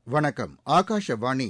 வணக்கம் ஆகாஷவாணி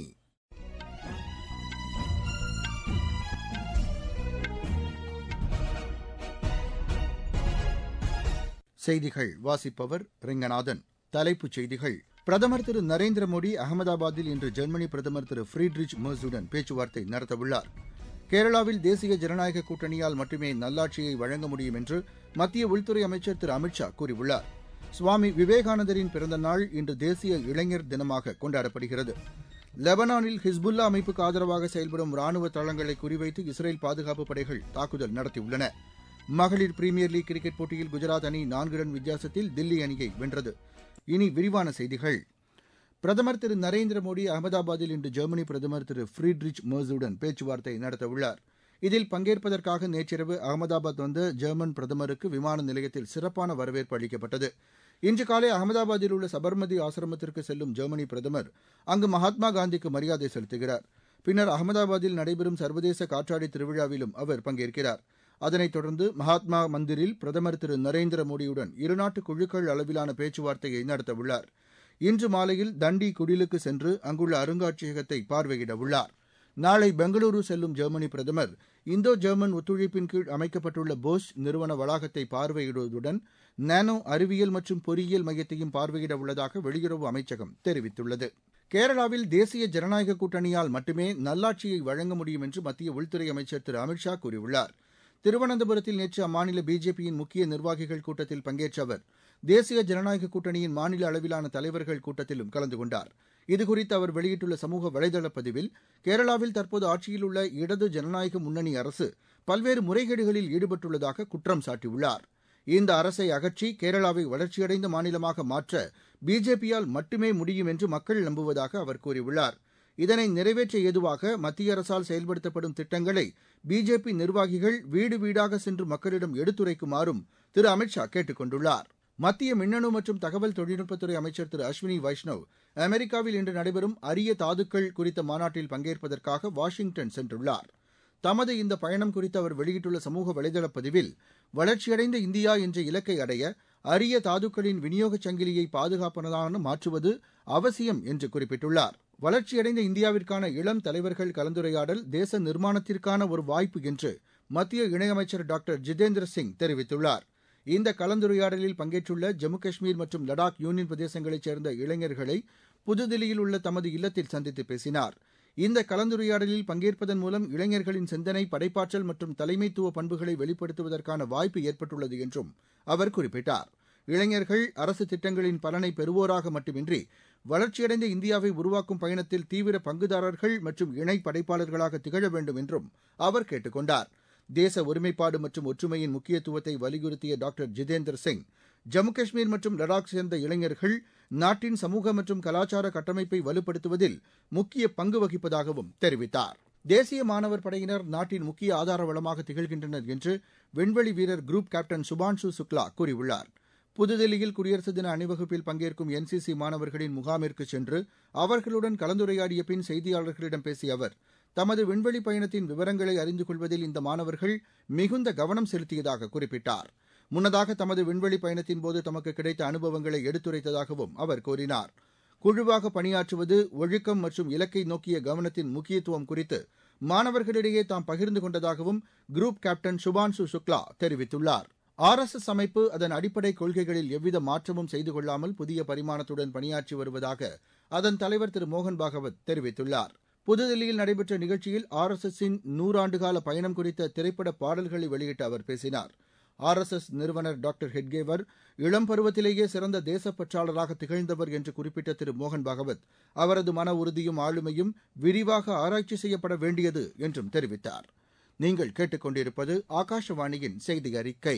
செய்திகள் வாசிப்பவர் ரெங்கநாதன் தலைப்புச் செய்திகள் பிரதமர் திரு நரேந்திர மோடி அகமதாபாத்தில் இன்று ஜெர்மனி பிரதமர் திரு ஃப்ரீட்ரிச் மெர்ஸுடன் பேச்சுவார்த்தை நடத்தவுள்ளார் கேரளாவில் தேசிய ஜனநாயக கூட்டணியால் மட்டுமே நல்லாட்சியை வழங்க முடியும் என்று மத்திய உள்துறை அமைச்சர் திரு அமித் ஷா கூறியுள்ளார் சுவாமி விவேகானந்தரின் பிறந்த நாள் இன்று தேசிய இளைஞர் தினமாக கொண்டாடப்படுகிறது லெபனானில் ஹிஸ்புல்லா அமைப்புக்கு ஆதரவாக செயல்படும் ராணுவ தளங்களை குறிவைத்து இஸ்ரேல் பாதுகாப்பு படைகள் தாக்குதல் நடத்தியுள்ளன மகளிர் பிரீமியர் லீக் கிரிக்கெட் போட்டியில் குஜராத் அணி நான்கு ரன் வித்தியாசத்தில் தில்லி அணியை வென்றது இனி விரிவான செய்திகள் பிரதமர் திரு நரேந்திர மோடி அகமதாபாத்தில் இன்று ஜெர்மனி பிரதமர் திரு ஃப்ரீட்ரிச் மெர்ஸுடன் பேச்சுவார்த்தை நடத்தவுள்ளார் இதில் பங்கேற்பதற்காக நேற்றிரவு அகமதாபாத் வந்த ஜெர்மன் பிரதமருக்கு விமான நிலையத்தில் சிறப்பான வரவேற்பு அளிக்கப்பட்டது இன்று காலை அகமதாபாத்தில் உள்ள சபர்மதி ஆசிரமத்திற்கு செல்லும் ஜெர்மனி பிரதமர் அங்கு மகாத்மா காந்திக்கு மரியாதை செலுத்துகிறார் பின்னர் அகமதாபாத்தில் நடைபெறும் சர்வதேச காற்றாடி திருவிழாவிலும் அவர் பங்கேற்கிறார் அதனைத் தொடர்ந்து மகாத்மா மந்திரில் பிரதமர் திரு நரேந்திர மோடியுடன் இருநாட்டு குழுக்கள் அளவிலான பேச்சுவார்த்தையை நடத்தவுள்ளார் இன்று மாலையில் தண்டி குடிலுக்கு சென்று அங்குள்ள அருங்காட்சியகத்தை பார்வையிட உள்ளார் நாளை பெங்களூரு செல்லும் ஜெர்மனி பிரதமர் இந்தோ ஜெர்மன் ஒத்துழைப்பின் கீழ் அமைக்கப்பட்டுள்ள போஸ் நிறுவன வளாகத்தை பார்வையிடுவதுடன் நானோ அறிவியல் மற்றும் பொறியியல் மையத்தையும் பார்வையிட உள்ளதாக வெளியுறவு அமைச்சகம் தெரிவித்துள்ளது கேரளாவில் தேசிய ஜனநாயக கூட்டணியால் மட்டுமே நல்லாட்சியை வழங்க முடியும் என்று மத்திய உள்துறை அமைச்சர் திரு அமித் ஷா கூறியுள்ளார் திருவனந்தபுரத்தில் நேற்று அம்மாநில பிஜேபியின் முக்கிய நிர்வாகிகள் கூட்டத்தில் பங்கேற்ற அவர் தேசிய ஜனநாயக கூட்டணியின் மாநில அளவிலான தலைவர்கள் கூட்டத்திலும் கலந்து கொண்டார் இதுகுறித்து அவர் வெளியிட்டுள்ள சமூக வலைதள பதிவில் கேரளாவில் தற்போது ஆட்சியில் உள்ள இடது ஜனநாயக முன்னணி அரசு பல்வேறு முறைகேடுகளில் ஈடுபட்டுள்ளதாக குற்றம் சாட்டியுள்ளார் இந்த அரசை அகற்றி கேரளாவை வளர்ச்சியடைந்த மாநிலமாக மாற்ற பிஜேபியால் மட்டுமே முடியும் என்று மக்கள் நம்புவதாக அவர் கூறியுள்ளார் இதனை நிறைவேற்ற ஏதுவாக மத்திய அரசால் செயல்படுத்தப்படும் திட்டங்களை பிஜேபி நிர்வாகிகள் வீடு வீடாக சென்று மக்களிடம் எடுத்துரைக்குமாறும் திரு அமித் ஷா கேட்டுக் கொண்டுள்ளார் மத்திய மின்னணு மற்றும் தகவல் தொழில்நுட்பத்துறை அமைச்சர் திரு அஸ்வினி வைஷ்ணவ் அமெரிக்காவில் இன்று நடைபெறும் அரிய தாதுக்கள் குறித்த மாநாட்டில் பங்கேற்பதற்காக வாஷிங்டன் சென்றுள்ளார் தமது இந்த பயணம் குறித்து அவர் வெளியிட்டுள்ள சமூக வலைதள பதிவில் வளர்ச்சியடைந்த இந்தியா என்ற இலக்கை அடைய அரிய தாதுக்களின் விநியோகச் சங்கிலியை பாதுகாப்பானதாக மாற்றுவது அவசியம் என்று குறிப்பிட்டுள்ளார் வளர்ச்சியடைந்த இந்தியாவிற்கான இளம் தலைவர்கள் கலந்துரையாடல் தேச நிர்மாணத்திற்கான ஒரு வாய்ப்பு என்று மத்திய இணையமைச்சர் டாக்டர் ஜிதேந்திர சிங் தெரிவித்துள்ளார் இந்த கலந்துரையாடலில் பங்கேற்றுள்ள ஜம்மு காஷ்மீர் மற்றும் லடாக் யூனியன் பிரதேசங்களைச் சேர்ந்த இளைஞர்களை புதுதில்லியில் உள்ள தமது இல்லத்தில் சந்தித்து பேசினார் இந்த கலந்துரையாடலில் பங்கேற்பதன் மூலம் இளைஞர்களின் சிந்தனை படைப்பாற்றல் மற்றும் தலைமைத்துவ பண்புகளை வெளிப்படுத்துவதற்கான வாய்ப்பு ஏற்பட்டுள்ளது என்றும் அவர் குறிப்பிட்டார் இளைஞர்கள் அரசு திட்டங்களின் பலனை பெறுவோராக மட்டுமின்றி வளர்ச்சியடைந்த இந்தியாவை உருவாக்கும் பயணத்தில் தீவிர பங்குதாரர்கள் மற்றும் இணை படைப்பாளர்களாக திகழ வேண்டும் என்றும் அவர் கேட்டுக் கொண்டார் தேச ஒருமைப்பாடு மற்றும் ஒற்றுமையின் முக்கியத்துவத்தை வலியுறுத்திய டாக்டர் ஜிதேந்தர் சிங் ஜம்மு காஷ்மீர் மற்றும் லடாக் சேர்ந்த இளைஞர்கள் நாட்டின் சமூக மற்றும் கலாச்சார கட்டமைப்பை வலுப்படுத்துவதில் முக்கிய பங்கு வகிப்பதாகவும் தெரிவித்தார் தேசிய மாணவர் படையினர் நாட்டின் முக்கிய ஆதார வளமாக திகழ்கின்றனர் என்று விண்வெளி வீரர் குரூப் கேப்டன் சுபான்ஷு சுக்லா கூறியுள்ளார் புதுதில்லியில் குடியரசு தின அணிவகுப்பில் பங்கேற்கும் என்சிசி மாணவர்களின் முகாமிற்கு சென்று அவர்களுடன் கலந்துரையாடிய பின் செய்தியாளர்களிடம் பேசிய அவர் தமது விண்வெளி பயணத்தின் விவரங்களை அறிந்து கொள்வதில் இந்த மாணவர்கள் மிகுந்த கவனம் செலுத்தியதாக குறிப்பிட்டார் முன்னதாக தமது விண்வெளி பயணத்தின் போது தமக்கு கிடைத்த அனுபவங்களை எடுத்துரைத்ததாகவும் அவர் கூறினார் குழுவாக பணியாற்றுவது ஒழுக்கம் மற்றும் இலக்கை நோக்கிய கவனத்தின் முக்கியத்துவம் குறித்து மாணவர்களிடையே தாம் பகிர்ந்து கொண்டதாகவும் குரூப் கேப்டன் சுபான்சு சுக்லா தெரிவித்துள்ளார் ஆர் எஸ் எஸ் அமைப்பு அதன் அடிப்படை கொள்கைகளில் எவ்வித மாற்றமும் செய்து கொள்ளாமல் புதிய பரிமாணத்துடன் பணியாற்றி வருவதாக அதன் தலைவர் திரு மோகன் பாகவத் தெரிவித்துள்ளார் புதுதில்லியில் நடைபெற்ற நிகழ்ச்சியில் ஆர் எஸ் எஸின் நூறாண்டுகால பயணம் குறித்த திரைப்பட பாடல்களை வெளியிட்டு அவர் பேசினார் ஆர் எஸ் எஸ் நிறுவனர் டாக்டர் ஹெட்கேவர் இளம் பருவத்திலேயே சிறந்த தேசப்பற்றாளராக திகழ்ந்தவர் என்று குறிப்பிட்ட திரு மோகன் பாகவத் அவரது மன உறுதியும் ஆளுமையும் விரிவாக ஆராய்ச்சி செய்யப்பட வேண்டியது என்றும் தெரிவித்தார் நீங்கள் கேட்டுக்கொண்டிருப்பது ஆகாஷவாணியின் செய்தி அறிக்கை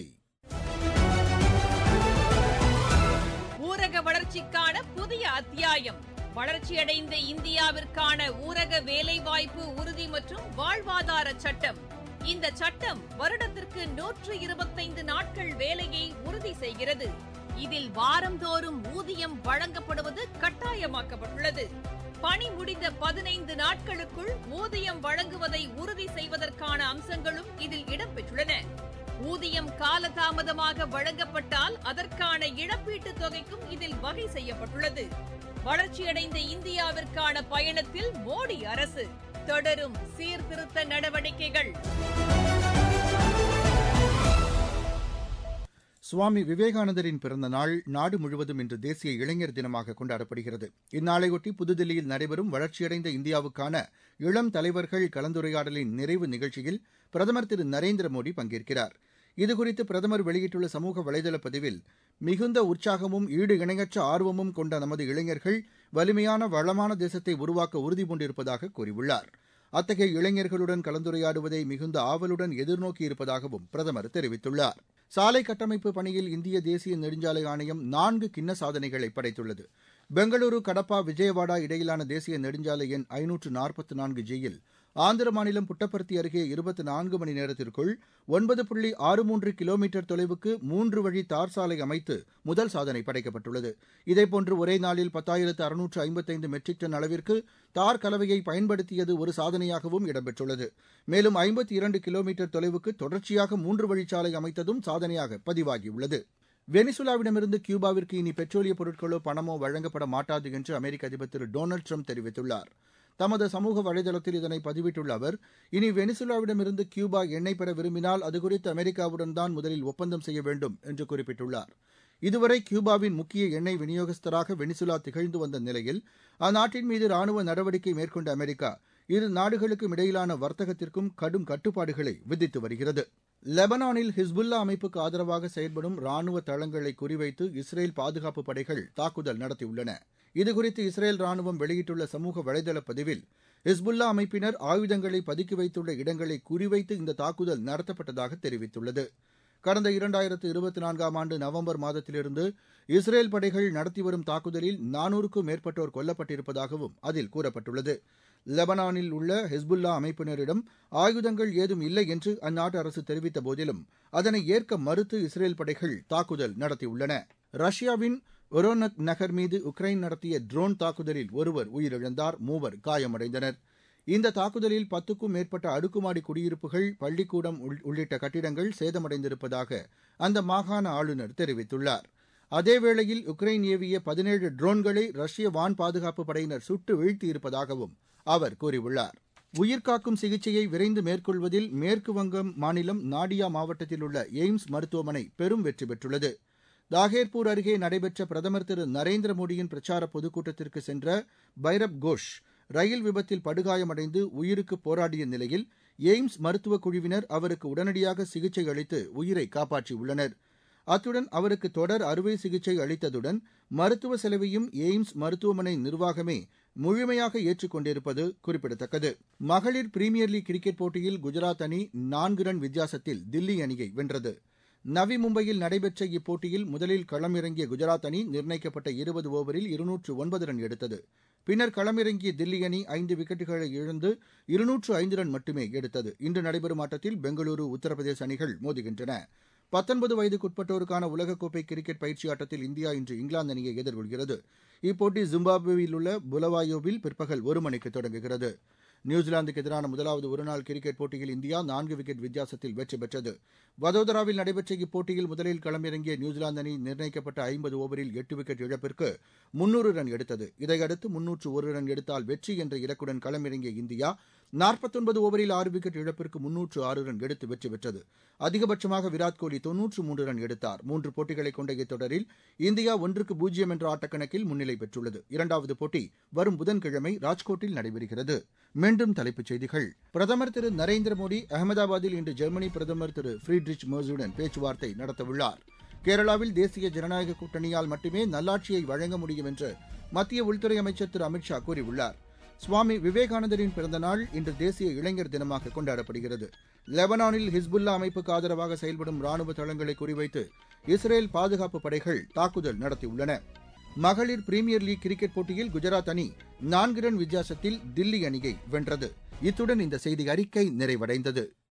ஊரக வளர்ச்சிக்கான புதிய அத்தியாயம் வளர்ச்சியடைந்த இந்தியாவிற்கான ஊரக வேலைவாய்ப்பு உறுதி மற்றும் வாழ்வாதார சட்டம் இந்த சட்டம் வருடத்திற்கு நூற்று இருபத்தைந்து நாட்கள் வேலையை உறுதி செய்கிறது இதில் வாரந்தோறும் ஊதியம் வழங்கப்படுவது கட்டாயமாக்கப்பட்டுள்ளது பணி முடிந்த பதினைந்து நாட்களுக்குள் ஊதியம் வழங்குவதை உறுதி செய்வதற்கான அம்சங்களும் இதில் இடம்பெற்றுள்ளன ஊதியம் காலதாமதமாக வழங்கப்பட்டால் அதற்கான இழப்பீட்டுத் தொகைக்கும் இதில் வகை செய்யப்பட்டுள்ளது வளர்ச்சியடைந்த இந்தியாவிற்கான பயணத்தில் மோடி அரசு தொடரும் சீர்திருத்த நடவடிக்கைகள் சுவாமி விவேகானந்தரின் பிறந்த நாள் நாடு முழுவதும் இன்று தேசிய இளைஞர் தினமாக கொண்டாடப்படுகிறது இந்நாளையொட்டி புதுதில்லியில் நடைபெறும் வளர்ச்சியடைந்த இந்தியாவுக்கான இளம் தலைவர்கள் கலந்துரையாடலின் நிறைவு நிகழ்ச்சியில் பிரதமர் திரு நரேந்திர மோடி பங்கேற்கிறார் இதுகுறித்து பிரதமர் வெளியிட்டுள்ள சமூக வலைதள பதிவில் மிகுந்த உற்சாகமும் ஈடு இணையற்ற ஆர்வமும் கொண்ட நமது இளைஞர்கள் வலிமையான வளமான தேசத்தை உருவாக்க உறுதி பூண்டிருப்பதாக கூறியுள்ளார் அத்தகைய இளைஞர்களுடன் கலந்துரையாடுவதை மிகுந்த ஆவலுடன் எதிர்நோக்கி இருப்பதாகவும் பிரதமர் தெரிவித்துள்ளார் சாலை கட்டமைப்பு பணியில் இந்திய தேசிய நெடுஞ்சாலை ஆணையம் நான்கு கிண்ண சாதனைகளை படைத்துள்ளது பெங்களூரு கடப்பா விஜயவாடா இடையிலான தேசிய நெடுஞ்சாலை எண் ஐநூற்று நாற்பத்து நான்கு ஜியில் ஆந்திர மாநிலம் புட்டப்பர்த்தி அருகே இருபத்தி நான்கு மணி நேரத்திற்குள் ஒன்பது புள்ளி ஆறு மூன்று கிலோமீட்டர் தொலைவுக்கு மூன்று வழி தார் சாலை அமைத்து முதல் சாதனை படைக்கப்பட்டுள்ளது இதேபோன்று ஒரே நாளில் பத்தாயிரத்து அறுநூற்று ஐம்பத்தைந்து மெட்ரிக் டன் அளவிற்கு தார் கலவையை பயன்படுத்தியது ஒரு சாதனையாகவும் இடம்பெற்றுள்ளது மேலும் ஐம்பத்தி இரண்டு கிலோமீட்டர் தொலைவுக்கு தொடர்ச்சியாக மூன்று வழிச்சாலை அமைத்ததும் சாதனையாக பதிவாகியுள்ளது வெனிசுலாவிடமிருந்து கியூபாவிற்கு இனி பெட்ரோலிய பொருட்களோ பணமோ வழங்கப்பட மாட்டாது என்று அமெரிக்க அதிபர் திரு டொனால்டு ட்ரம்ப் தெரிவித்துள்ளார் தமது சமூக வலைதளத்தில் இதனை பதிவிட்டுள்ள அவர் இனி வெனிசுலாவிடமிருந்து கியூபா எண்ணெய் பெற விரும்பினால் அது குறித்து அமெரிக்காவுடன் தான் முதலில் ஒப்பந்தம் செய்ய வேண்டும் என்று குறிப்பிட்டுள்ளார் இதுவரை கியூபாவின் முக்கிய எண்ணெய் விநியோகஸ்தராக வெனிசுலா திகழ்ந்து வந்த நிலையில் அந்நாட்டின் மீது ராணுவ நடவடிக்கை மேற்கொண்ட அமெரிக்கா இரு நாடுகளுக்கும் இடையிலான வர்த்தகத்திற்கும் கடும் கட்டுப்பாடுகளை விதித்து வருகிறது லெபனானில் ஹிஸ்புல்லா அமைப்புக்கு ஆதரவாக செயல்படும் ராணுவ தளங்களை குறிவைத்து இஸ்ரேல் பாதுகாப்பு படைகள் தாக்குதல் நடத்தியுள்ளன இதுகுறித்து இஸ்ரேல் ராணுவம் வெளியிட்டுள்ள சமூக வலைதள பதிவில் ஹிஸ்புல்லா அமைப்பினர் ஆயுதங்களை பதுக்கி வைத்துள்ள இடங்களை குறிவைத்து இந்த தாக்குதல் நடத்தப்பட்டதாக தெரிவித்துள்ளது கடந்த இரண்டாயிரத்து இருபத்தி நான்காம் ஆண்டு நவம்பர் மாதத்திலிருந்து இஸ்ரேல் படைகள் நடத்தி வரும் தாக்குதலில் நானூறுக்கும் மேற்பட்டோர் கொல்லப்பட்டிருப்பதாகவும் அதில் கூறப்பட்டுள்ளது லெபனானில் உள்ள ஹிஸ்புல்லா அமைப்பினரிடம் ஆயுதங்கள் ஏதும் இல்லை என்று அந்நாட்டு அரசு தெரிவித்த போதிலும் அதனை ஏற்க மறுத்து இஸ்ரேல் படைகள் தாக்குதல் நடத்தியுள்ளன ரஷ்யாவின் ஒரோனக் நகர் மீது உக்ரைன் நடத்திய ட்ரோன் தாக்குதலில் ஒருவர் உயிரிழந்தார் மூவர் காயமடைந்தனர் இந்த தாக்குதலில் பத்துக்கும் மேற்பட்ட அடுக்குமாடி குடியிருப்புகள் பள்ளிக்கூடம் உள்ளிட்ட கட்டிடங்கள் சேதமடைந்திருப்பதாக அந்த மாகாண ஆளுநர் தெரிவித்துள்ளார் அதேவேளையில் உக்ரைன் ஏவிய பதினேழு ட்ரோன்களை ரஷ்ய வான் பாதுகாப்பு படையினர் சுட்டு வீழ்த்தியிருப்பதாகவும் அவர் கூறியுள்ளார் உயிர்காக்கும் சிகிச்சையை விரைந்து மேற்கொள்வதில் மேற்கு வங்கம் மாநிலம் நாடியா மாவட்டத்தில் உள்ள எய்ம்ஸ் மருத்துவமனை பெரும் வெற்றி பெற்றுள்ளது தாகேர்பூர் அருகே நடைபெற்ற பிரதமர் திரு நரேந்திர மோடியின் பிரச்சார பொதுக்கூட்டத்திற்கு சென்ற பைரப் கோஷ் ரயில் விபத்தில் படுகாயமடைந்து உயிருக்கு போராடிய நிலையில் எய்ம்ஸ் மருத்துவக் குழுவினர் அவருக்கு உடனடியாக சிகிச்சை அளித்து உயிரை காப்பாற்றியுள்ளனர் அத்துடன் அவருக்கு தொடர் அறுவை சிகிச்சை அளித்ததுடன் மருத்துவ செலவையும் எய்ம்ஸ் மருத்துவமனை நிர்வாகமே முழுமையாக ஏற்றுக்கொண்டிருப்பது குறிப்பிடத்தக்கது மகளிர் பிரீமியர் லீக் கிரிக்கெட் போட்டியில் குஜராத் அணி நான்கு ரன் வித்தியாசத்தில் தில்லி அணியை வென்றது நவி மும்பையில் நடைபெற்ற இப்போட்டியில் முதலில் களமிறங்கிய குஜராத் அணி நிர்ணயிக்கப்பட்ட இருபது ஓவரில் இருநூற்று ஒன்பது ரன் எடுத்தது பின்னர் களமிறங்கிய தில்லி அணி ஐந்து விக்கெட்டுகளை இழந்து இருநூற்று ஐந்து ரன் மட்டுமே எடுத்தது இன்று நடைபெறும் ஆட்டத்தில் பெங்களூரு உத்தரப்பிரதேச அணிகள் மோதுகின்றன பத்தொன்பது வயதுக்குட்பட்டோருக்கான உலகக்கோப்பை கிரிக்கெட் பயிற்சி ஆட்டத்தில் இந்தியா இன்று இங்கிலாந்து அணியை எதிர்கொள்கிறது இப்போட்டி ஜிம்பாப்வேயில் உள்ள புலவாயோவில் பிற்பகல் ஒரு மணிக்கு தொடங்குகிறது நியூசிலாந்துக்கு எதிரான முதலாவது ஒருநாள் கிரிக்கெட் போட்டியில் இந்தியா நான்கு விக்கெட் வித்தியாசத்தில் வெற்றி பெற்றது வதோதராவில் நடைபெற்ற இப்போட்டியில் முதலில் களமிறங்கிய நியூசிலாந்து அணி நிர்ணயிக்கப்பட்ட ஐம்பது ஓவரில் எட்டு விக்கெட் இழப்பிற்கு முன்னூறு ரன் எடுத்தது இதையடுத்து முன்னூற்று ஒரு ரன் எடுத்தால் வெற்றி என்ற இலக்குடன் களமிறங்கிய இந்தியா நாற்பத்தொன்பது ஓவரில் ஆறு விக்கெட் இழப்பிற்கு முன்னூற்று ஆறு ரன் எடுத்து வெற்றி பெற்றது அதிகபட்சமாக விராட் கோலி தொன்னூற்று மூன்று ரன் எடுத்தார் மூன்று போட்டிகளை கொண்ட இத்தொடரில் இந்தியா ஒன்றுக்கு பூஜ்ஜியம் என்ற ஆட்டக்கணக்கில் முன்னிலை பெற்றுள்ளது இரண்டாவது போட்டி வரும் புதன்கிழமை ராஜ்கோட்டில் நடைபெறுகிறது மீண்டும் தலைப்புச் செய்திகள் பிரதமர் திரு நரேந்திர மோடி அகமதாபாத்தில் இன்று ஜெர்மனி பிரதமர் திரு ஃப்ரீட்ரிச் மர்ஸுடன் பேச்சுவார்த்தை நடத்தவுள்ளார் கேரளாவில் தேசிய ஜனநாயக கூட்டணியால் மட்டுமே நல்லாட்சியை வழங்க முடியும் என்று மத்திய உள்துறை அமைச்சர் திரு அமித் ஷா கூறியுள்ளார் சுவாமி விவேகானந்தரின் பிறந்த நாள் இன்று தேசிய இளைஞர் தினமாக கொண்டாடப்படுகிறது லெபனானில் ஹிஸ்புல்லா அமைப்புக்கு ஆதரவாக செயல்படும் ராணுவ தளங்களை குறிவைத்து இஸ்ரேல் பாதுகாப்பு படைகள் தாக்குதல் நடத்தியுள்ளன மகளிர் பிரீமியர் லீக் கிரிக்கெட் போட்டியில் குஜராத் அணி நான்கு ரன் வித்தியாசத்தில் தில்லி அணியை வென்றது இத்துடன் இந்த செய்தி அறிக்கை நிறைவடைந்தது